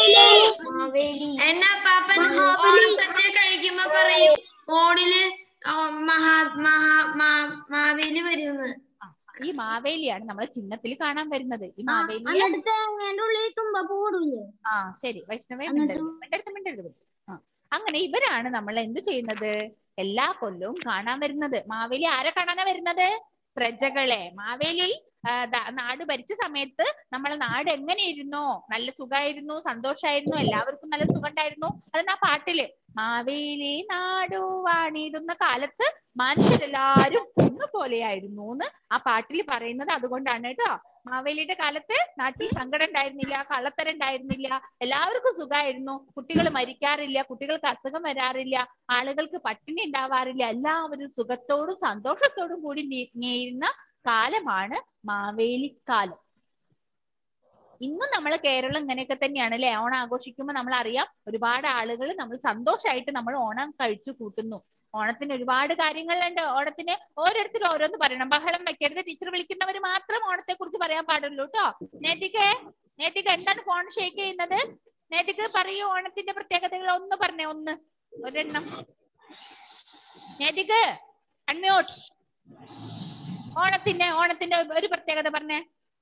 Speaker 1: എന്നെ പാപ്പൻ
Speaker 2: മഹാബലി.
Speaker 1: സദ്യ കഴിക്കുമ്പോ പറയും ഓണില് ആ, മഹാ മഹാ മാ- മാവേലി വരുമെന്ന്
Speaker 3: ഈ മാവേലിയാണ് നമ്മളെ ചിങ്ങത്തിൽ കാണാൻ വരുന്നത് ഈ മാവേലിയെ
Speaker 2: എന്നിട്ട് തേങ്ങേന്റെ ഉള്ളിൽ തുമ്പ പോടൂലേ
Speaker 3: ആ ശരി വൈഷ്ണവേ
Speaker 2: എന്നിട്ട്?
Speaker 3: മിണ്ടരുത് മിണ്ടരുത് മിണ്ടരുത് ആ അങ്ങനെ ഇവരാണ് നമ്മൾ എന്ത് ചെയ്യുന്നത് എല്ലാ കൊല്ലവും കാണാൻ വരുന്നത് മാവേലി ആരെ കാണാനാ വരുന്നത് പ്രജകളെ മാവേലി ആ, ദാ- നാട് ഭരിച്ച സമയത്ത് നമ്മളെ നാട് എങ്ങനെയിരുന്നോ നല്ല സുഖമായിരുന്നു സന്തോഷായിരുന്നു എല്ലാവർക്കും നല്ല സുഖം ഉണ്ടായിരുന്നു അതെന്നാ പാട്ടില് മാവേലി നാടു വാണിടുന്ന കാലത്ത് മനുഷ്യരെല്ലാരും ഒന്നുപോലെയായിരുന്നു എന്ന് ആ പാട്ടിൽ പറയുന്നത് അതുകൊണ്ടാണ് കേട്ടോ മാവേലിയുടെ കാലത്ത് നാട്ടിൽ സങ്കടം ഉണ്ടായിരുന്നില്ല കള്ളത്തരം ഉണ്ടായിരുന്നില്ല എല്ലാവർക്കും സുഖമായിരുന്നു കുട്ടികൾ മരിക്കാറില്ല കുട്ടികൾക്ക് അസുഖം വരാറില്ല ആളുകൾക്ക് പട്ടിണി ഉണ്ടാവാറില്ല എല്ലാവരും സുഖത്തോടും സന്തോഷത്തോടും കൂടി നീ- നീരുന്ന കാലമാണ് മാവേലിക്കാലം ഇന്നും നമ്മൾ കേരളം ഇങ്ങനെയൊക്കെ തന്നെയാണ് അല്ലെ ഓണം ആഘോഷിക്കുമ്പോൾ നമ്മൾ അറിയാം ഒരുപാട് ആളുകൾ നമ്മൾ സന്തോഷമായിട്ട് നമ്മൾ ഓണം കഴിച്ചു കൂട്ടുന്നു ഓണത്തിന് ഒരുപാട് കാര്യങ്ങളുണ്ട് ഓണത്തിന് ഓരോരുത്തരും ഓരോന്ന് പറയണം ബഹളം വെക്കരുത് ടീച്ചർ വിളിക്കുന്നവർ മാത്രം ഓണത്തെ കുറിച്ച് പറയാൻ പാടുള്ളൂ കേട്ടോ നേറ്റിക്ക് നേറ്റിക്ക് എന്താണ് ഫോൺ ഷേക്ക് ചെയ്യുന്നത് നേറ്റിക്ക് പറയൂ ഓണത്തിന്റെ പ്രത്യേകതകൾ ഒന്ന് പറഞ്ഞേ ഒന്ന് ഒരെണ്ണം നേറ്റിക്ക് അൺമ്യൂട്ട് ഓണത്തിന്റെ ഓണത്തിന്റെ ഒരു പ്രത്യേകത പറഞ്ഞേ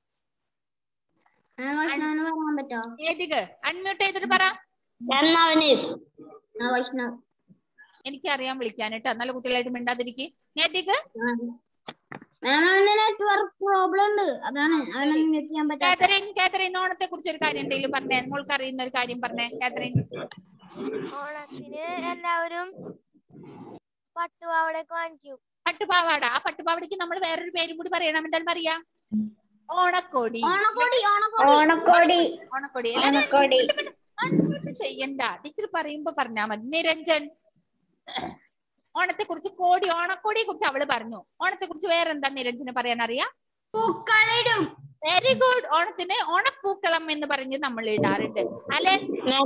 Speaker 2: വൈഷ്ണവിന് പറയാൻ പറ്റോ
Speaker 3: നേറ്റിക്ക് അൺമ്യൂട്ട് ചെയ്തിട്ട് പറ
Speaker 2: ആ വൈഷ്ണവ്
Speaker 3: എനിക്കറിയാൻ വിളിക്കാൻ കേട്ടോ നല്ല കുട്ടികളായിട്ട് മിണ്ടാതിരിക്കും നേറ്റിക്ക്
Speaker 2: മാം അവന് നെറ്റ്വർക്ക് പ്രോബ്ലം ഉണ്ട് അതാണ് അവനെ മ്യൂട്ട് ചെയ്യാൻ പറ്റാത്ത
Speaker 3: കാതറിൻ കാതറിൻ ഓണത്തെ കുറിച്ച് ഒരു കാര്യം എന്തെങ്കിലും പറഞ്ഞേ നിങ്ങൾക്ക് അറിയുന്ന ഒരു കാര്യം പറഞ്ഞേ കാതറിൻ
Speaker 4: ഓണത്തിന് എല്ലാവരും പട്ടുപാവടയൊക്കെ വാങ്ങിക്കും
Speaker 3: പട്ടുപാവാട ആ പട്ടുപാവടയ്ക്ക് നമ്മൾ വേറൊരു പേരും കൂടി പറയണം എന്താണ് പറയാ ഓണക്കോടി
Speaker 2: ഓണക്കോടി ഓണക്കോടി ഓണക്കോടി
Speaker 3: ഓണക്കോടി എല്ലാവരും
Speaker 2: ഓണക്കോടി
Speaker 3: unmute ചെയ്യണ്ട ടീച്ചർ പറയുമ്പോ പറഞ്ഞാ മതി നിരഞ്ജൻ ഓണത്തെ കുറിച്ച് കോടി ഓണക്കോടിയെ കുറിച്ച് അവള് പറഞ്ഞു ഓണത്തെ കുറിച്ച് വേറെ എന്താ നിരഞ്ജന് പറയാൻ അറിയാം
Speaker 2: പൂക്കളിടും
Speaker 3: വെരി ഗുഡ് ഓണത്തിന് ഓണപ്പൂക്കളം എന്ന് പറഞ്ഞ് നമ്മൾ ഇടാറുണ്ട് അലൻ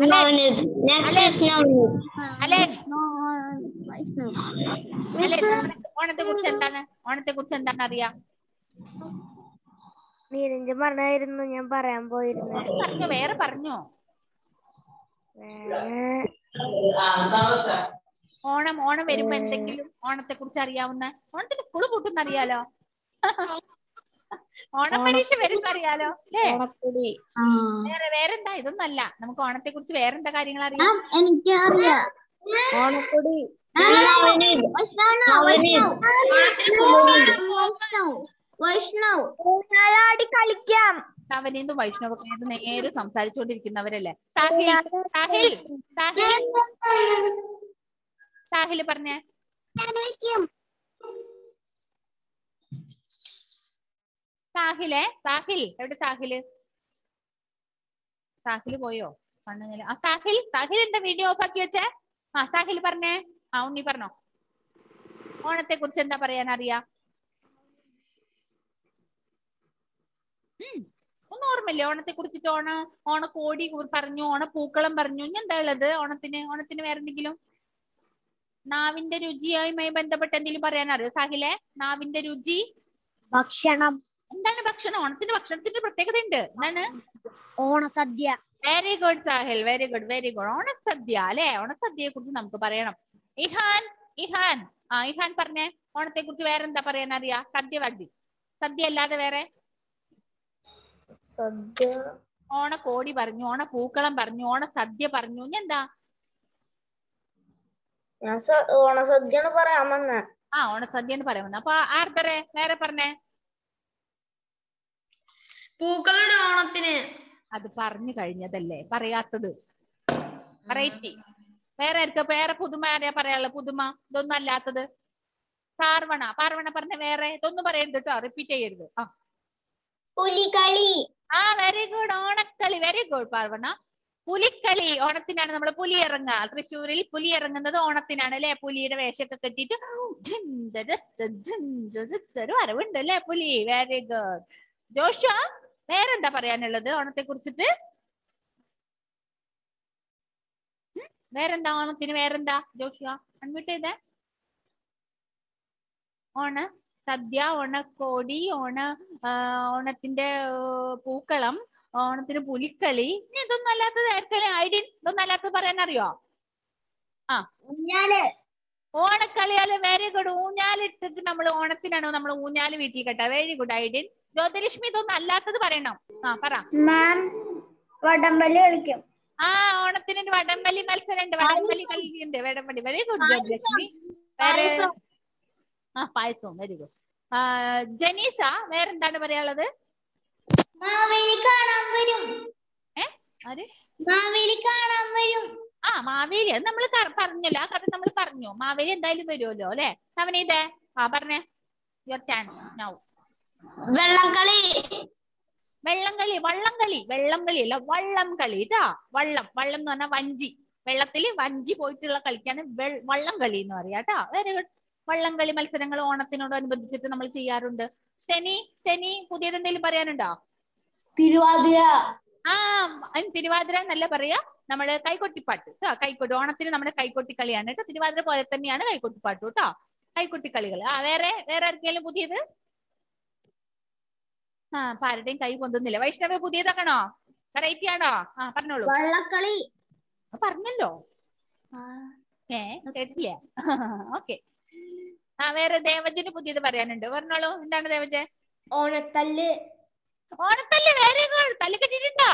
Speaker 3: അലൻ
Speaker 2: വൈഷ്ണവ്
Speaker 3: അലൻ ഓണത്തെ കുറിച്ച് എന്താണ് ഓണത്തെ കുറിച്ച് എന്താണ് അറിയാം
Speaker 4: നീരഞ്ജൻ പറഞ്ഞായിരുന്നു ഞാൻ പറയാൻ പോയിരുന്നു
Speaker 3: പറഞ്ഞോ വേറെ പറഞ്ഞോ ഓണം ഓണം വരുമ്പോ എന്തെങ്കിലും ഓണത്തെ കുറിച്ച് അറിയാവുന്ന ഓണത്തിന് സ്കൂള് പൂട്ടുന്ന അറിയാലോ ഓണം പരീക്ഷ വരുന്ന അറിയാലോ അല്ലേ
Speaker 2: ഓണക്കോടി
Speaker 3: വേറെ വേറെന്താ ഇതൊന്നല്ല നമുക്ക് ഓണത്തെ കുറിച്ച് വേറെന്താ കാര്യങ്ങൾ അറിയാം
Speaker 2: എനിക്കറിയാം ഓണക്കോടി വൈഷ്ണവ് വൈഷ്ണവ് വൈഷ്ണവ് ഊഞ്ഞാലാടി കളിക്കാം
Speaker 3: നവനീന്ദും വൈഷ്ണവൊക്കെ ആയിട്ട് നേരെ സംസാരിച്ചുകൊണ്ടിരിക്കുന്നവരല്ലേ സാഹിൽ സാഹിൽ സാഹിൽ സാഹില് പറഞ്ഞേ സാഹിലേ സാഹിൽ എവിടെ സാഹില് സാഹില് പോയോ കണ്ണുനില ആ സാഹിൽ സാഹിൽ എന്താ വീഡിയോ ഓഫ് ആക്കി വെച്ചേ ആ സാഹിൽ പറഞ്ഞേ ആ ഉണ്ണി പറഞ്ഞോ ഓണത്തെ കുറിച്ച് എന്താ പറയാൻ അറിയാ ഉം. ഒന്നും ഓർമ്മയില്ലേ ഓണത്തെ കുറിച്ചിട്ട് ഓണ ഓണക്കോടി കു- പറഞ്ഞു ഓണപ്പൂക്കളം പറഞ്ഞു ഇനി എന്താ ഉള്ളത് ഓണത്തിന് ഓണത്തിന് വേറെ എന്തെങ്കിലും നാവിന്റെ രുചിയുമായി ബന്ധപ്പെട്ട് എന്തെങ്കിലും പറയാൻ അറിയോ സാഹിലെ നാവിന്റെ രുചി
Speaker 2: ഭക്ഷണം
Speaker 3: എന്താണ് ഭക്ഷണം ഓണത്തിന്റെ ഭക്ഷണത്തിന്റെ പ്രത്യേകത ഉണ്ട് എന്താണ്
Speaker 2: ഓണസദ്യ
Speaker 3: very good Sahil very good very good ഓണസദ്യ അല്ലെ ഓണസദ്യയെ കുറിച്ച് നമുക്ക് പറയണം ഇഹാൻ ഇഹാൻ ആ ഇഹാൻ പറഞ്ഞേ ഓണത്തെ കുറിച്ച് വേറെ എന്താ പറയാൻ അറിയാ സദ്യ വടി സദ്യ അല്ലാതെ വേറെ
Speaker 2: സദ്യ
Speaker 3: ഓണക്കോടി പറഞ്ഞു ഓണ പൂക്കളം പറഞ്ഞു ഓണ സദ്യ പറഞ്ഞു ഇനി എന്താ
Speaker 2: ഞാൻ ഓണസദ്യയാണ് പറയാൻ വന്ന
Speaker 3: ആ ഓണസദ്യ എന്ന് പറയുന്നത് അപ്പൊ ആർത്തറെ വേറെ പറഞ്ഞേ
Speaker 1: പൂക്കളുടെ ഓണത്തിന്
Speaker 3: അത് പറഞ്ഞു കഴിഞ്ഞതല്ലേ പറയാത്തത് വെറൈറ്റി വേറെ ആർക്കാ വേറെ പുതുമ ആരെയാ പറയാനുള്ളത് പുതുമ ഇതൊന്നും അല്ലാത്തത് പാർവണ പാർവണ പറഞ്ഞ വേറെ ഇതൊന്നും പറയരുത് കേട്ടോ റിപ്പീറ്റ് ചെയ്യരുത് ആ
Speaker 2: പുലികളി
Speaker 3: ആ വെരി ഗുഡ് ഓണക്കളി വെരി ഗുഡ് പാർവണ പുലിക്കളി ഓണത്തിനാണ് നമ്മൾ പുലി ഇറങ്ങുക തൃശ്ശൂരിൽ പുലി ഇറങ്ങുന്നത് ഓണത്തിനാണ് അല്ലെ പുലിയുടെ വേഷമൊക്കെ കെട്ടിയിട്ട് ജിന്തര ജിന്തര ഒരു വരവുണ്ട് അല്ലെ പുലി വെരി ഗുഡ് ജോഷ വേറെന്താ പറയാനുള്ളത് ഓണത്തെ കുറിച്ചിട്ട് ഉം? വേറെന്താ ഓണത്തിന് വേറെന്താ ജോഷുവ അൺമ്യൂട്ട് ചെയ്തേ ഓണ സദ്യ ഓണക്കോടി ഓണ ആ, ഓണത്തിന്റെ ഏ, പൂക്കളം ഓണത്തിന് പുലിക്കളി ഇനി ഇതൊന്നും അല്ലാത്തത് ആർക്കെങ്കിലും ഐഡിയൻ ഇതൊന്നും അല്ലാത്തത് പറയാൻ അറിയോ
Speaker 2: ഊഞ്ഞാല്
Speaker 3: ഓണക്കളിയാല് വെരി ഗുഡ് ഊഞ്ഞാലിട്ടിട്ട് നമ്മൾ ഓണത്തിനാണ് നമ്മൾ ഊഞ്ഞാല് വീട്ടിൽ കെട്ട വെരി ഗുഡ് ഐഡിയൻ ജ്യോതിലക്ഷ്മി ഇതൊന്നും അല്ലാത്തത് പറയണം ആ പറ
Speaker 2: മാം വടംവലി കളിക്കും
Speaker 3: ആ ഓണത്തിന് ഒരു വടംവലി മത്സരം ഉണ്ട് വടംവലി കളിയുണ്ട് വടംവലി വെരി ഗുഡ് ജ്യോതിലക്ഷ്മി വേറെ ആ പായസവും വെരി ഗുഡ് ജനീസ വേറെന്താണ് പറയാനുള്ളത്
Speaker 2: മാവേലി കാണാൻ വരും
Speaker 3: ഏ ആര്
Speaker 2: മാവേലി കാണാൻ വരും
Speaker 3: ആ മാവേലി അത് നമ്മൾ പറഞ്ഞല്ലോ ആ കഥ നമ്മൾ പറഞ്ഞു മാവേലി എന്തായാലും വരുമല്ലോ അല്ലെ നവനീതേ ആ പറഞ്ഞേ യുവർ ചാൻസ് നൗ
Speaker 2: വെള്ളംകളി
Speaker 3: വെള്ളംകളി വള്ളംകളി വെള്ളംകളി അല്ല വള്ളം കളി ഇതാ വള്ളം വള്ളം എന്ന് പറഞ്ഞാൽ വഞ്ചി വെള്ളത്തിൽ വഞ്ചി പോയിട്ടുള്ള കളിക്കാണ് വെൾ- വള്ളം കളി എന്ന് പറയാ കേട്ടാ വെരി ഗുഡ് വള്ളംകളി മത്സരങ്ങൾ ഓണത്തിനോടനുബന്ധിച്ചിട്ട് നമ്മൾ ചെയ്യാറുണ്ട് സ്റ്റെനി സ്റ്റെനി പുതിയത് എന്തെങ്കിലും പറയാനുണ്ടോ
Speaker 2: തിരുവാതിര
Speaker 3: ആ അതിന് തിരുവാതിര എന്നല്ല പറയാ നമ്മള് കൈകൊട്ടിപ്പാട്ട് കേട്ടോ കൈക്കൊട്ടി ഓണത്തിന് നമ്മുടെ കൈകൊട്ടിക്കളിയാണ് കേട്ടോ തിരുവാതിര പോലെ തന്നെയാണ് കൈകൊട്ടിപ്പാട്ട് കേട്ടോ കൈകൊട്ടിക്കളികൾ ആ വേറെ വേറെ ആർക്കെങ്കിലും പുതിയത് ആ അപ്പൊ ആരുടെയും കൈ പൊന്തുന്നില്ല വൈഷ്ണവ പുതിയതാക്കണോ വെറൈറ്റി ആണോ ആ പറഞ്ഞോളൂ
Speaker 2: വള്ളക്കളി
Speaker 3: ആ, പറഞ്ഞല്ലോ ഏ കേട്ടില്ല ഓക്കെ ആ വേറെ ദേവജന് പുതിയത് പറയാനുണ്ട് പറഞ്ഞോളൂ എന്താണ് ദേവജ
Speaker 2: ഓണത്തല്ല്
Speaker 3: ഓണത്തല്ല് വെരി ഗുഡ് തല്ല് കിട്ടിയിട്ടുണ്ടോ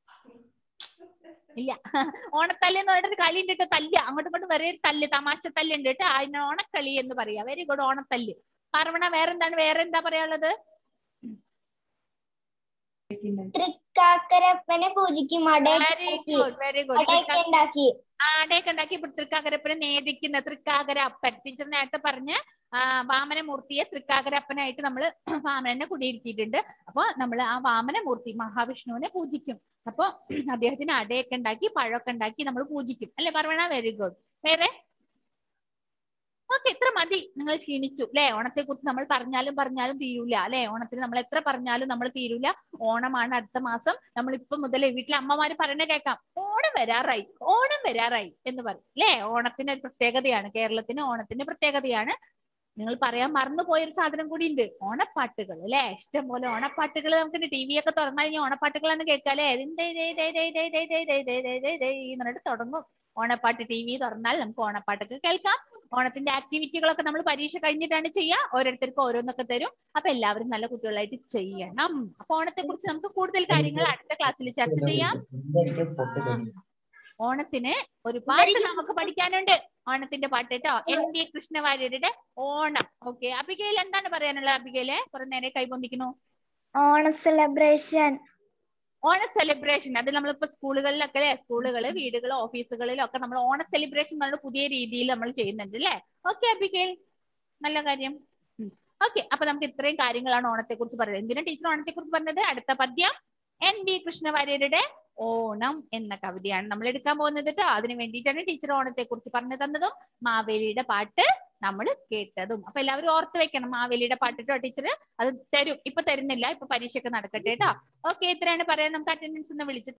Speaker 3: ഇല്ല ഓണത്തല്ല് എന്ന് പറഞ്ഞിട്ട് കളി ഉണ്ട് കേട്ടോ തല്ല് അങ്ങോട്ടും ഇങ്ങോട്ടും വേറെ ഒരു തല്ല് തമാശ തല്ല് ഉണ്ട് കേട്ടോ അതിന് ഓണക്കളി എന്ന് പറയാ വെരി ഗുഡ് ഓണത്തല്ല് പാർവണ വേറെന്താണ് വേറെ എന്താ പറയാനുള്ളത്
Speaker 2: തൃക്കാക്കരപ്പനെ പൂജിക്കും
Speaker 3: വെരി ഗുഡ് വെരി ഗുഡ്
Speaker 2: ഉണ്ടാക്കി
Speaker 3: ആടയൊക്കെ ഉണ്ടാക്കി ഇപ്പൊ തൃക്കാക്കരപ്പനെ നേദിക്കുന്ന തൃക്കാക്കര അപ്പൻ ടീച്ചർ നേരത്തെ പറഞ്ഞ ആ, വാമനമൂർത്തിയെ തൃക്കാക്കരപ്പനായിട്ട് നമ്മള് വാമനനെ കുടിയിരുത്തിയിട്ടുണ്ട് അപ്പൊ നമ്മൾ ആ വാമനമൂർത്തി മഹാവിഷ്ണുവിനെ പൂജിക്കും അപ്പൊ അദ്ദേഹത്തിന് അടയൊക്കെ ഉണ്ടാക്കി പഴമൊക്കെ ഉണ്ടാക്കി നമ്മൾ പൂജിക്കും അല്ലെ പറയണ വെരി ഗുഡ് വേറെ ഓക്കെ ഇത്ര മതി നിങ്ങൾ ക്ഷീണിച്ചു അല്ലെ ഓണത്തെ കുറിച്ച് നമ്മൾ പറഞ്ഞാലും പറഞ്ഞാലും തീരൂല അല്ലെ ഓണത്തിന് നമ്മൾ എത്ര പറഞ്ഞാലും നമ്മൾ തീരൂല ഓണമാണ് അടുത്ത മാസം നമ്മൾ ഇപ്പൊ മുതലേ വീട്ടിലെ അമ്മമാര് പറയണ കേൾക്കാം ഓണം വരാറായി ഓണം വരാറായി എന്ന് പറയും അല്ലേ ഓണത്തിന് ഒരു പ്രത്യേകതയാണ് കേരളത്തിന് ഓണത്തിന്റെ പ്രത്യേകതയാണ് നിങ്ങൾ പറയാൻ മറന്നു പോയൊരു സാധനം കൂടി ഉണ്ട് ഓണപ്പാട്ടുകൾ അല്ലെ ഇഷ്ടം പോലെ ഓണപ്പാട്ടുകൾ നമുക്ക് ടി വി ഒക്കെ തുറന്നാൽ ഇനി ഓണപ്പാട്ടുകളാണ് കേൾക്കാല്ലേ എന്നിട്ട് തുടങ്ങും ഓണപ്പാട്ട് ടി വി തുറന്നാൽ നമുക്ക് ഓണപ്പാട്ടൊക്കെ കേൾക്കാം ഓണത്തിന്റെ ആക്ടിവിറ്റികളൊക്കെ നമ്മൾ പരീക്ഷ കഴിഞ്ഞിട്ടാണ് ചെയ്യുക ഓരോരുത്തർക്കും ഓരോന്നൊക്കെ തരും അപ്പൊ എല്ലാവരും നല്ല കുട്ടികളായിട്ട് ചെയ്യണം അപ്പൊ ഓണത്തെ കുറിച്ച് നമുക്ക് കൂടുതൽ കാര്യങ്ങൾ അടുത്ത ക്ലാസ്സിൽ ചർച്ച ചെയ്യാം ഓണത്തിന് ഒരു പാട്ട് നമുക്ക് പഠിക്കാനുണ്ട് ഓണത്തിന്റെ പാട്ട് കേട്ടോ എൻ വി കൃഷ്ണവാര്യരുടെ ഓണം ഓക്കെ അബികയിൽ എന്താണ് പറയാനുള്ളത് അബികയിലെ കുറെ നേരം കൈപൊന്തിക്കുന്നു
Speaker 4: ഓണ സെലിബ്രേഷൻ
Speaker 3: ഓണ സെലിബ്രേഷൻ അത് നമ്മളിപ്പോ സ്കൂളുകളിലൊക്കെ അല്ലെ സ്കൂളുകള് വീടുകൾ ഓഫീസുകളിലൊക്കെ നമ്മൾ ഓണ സെലിബ്രേഷൻ എന്നുള്ള പുതിയ രീതിയിൽ നമ്മൾ ചെയ്യുന്നുണ്ട് അല്ലേ ഓക്കെ അബികേൽ നല്ല കാര്യം ഓക്കെ അപ്പൊ നമുക്ക് ഇത്രയും കാര്യങ്ങളാണ് ഓണത്തെ കുറിച്ച് പറയുന്നത് എന്തിനാ ടീച്ചർ ഓണത്തെ കുറിച്ച് പറഞ്ഞത് അടുത്ത പദ്യം എൻ വി കൃഷ്ണവാര്യരുടെ ഓണം എന്ന കവിതയാണ് നമ്മൾ എടുക്കാൻ പോകുന്നത് കേട്ടോ അതിന് വേണ്ടിയിട്ടാണ് ടീച്ചർ ഓണത്തെ കുറിച്ച് പറഞ്ഞു തന്നതും മാവേലിയുടെ പാട്ട് നമ്മൾ കേട്ടതും അപ്പൊ എല്ലാവരും ഓർത്ത് വെക്കണം മാവേലിയുടെ പാട്ട് കേട്ടോ ടീച്ചർ അത് തരും ഇപ്പൊ തരുന്നില്ല ഇപ്പൊ പരീക്ഷയൊക്കെ നടക്കട്ടെ കേട്ടോ ഓക്കെ ഇത്രയാണ് പറയാൻ നമുക്ക് അറ്റൻഡൻസ് ഒന്ന് വിളിച്ച്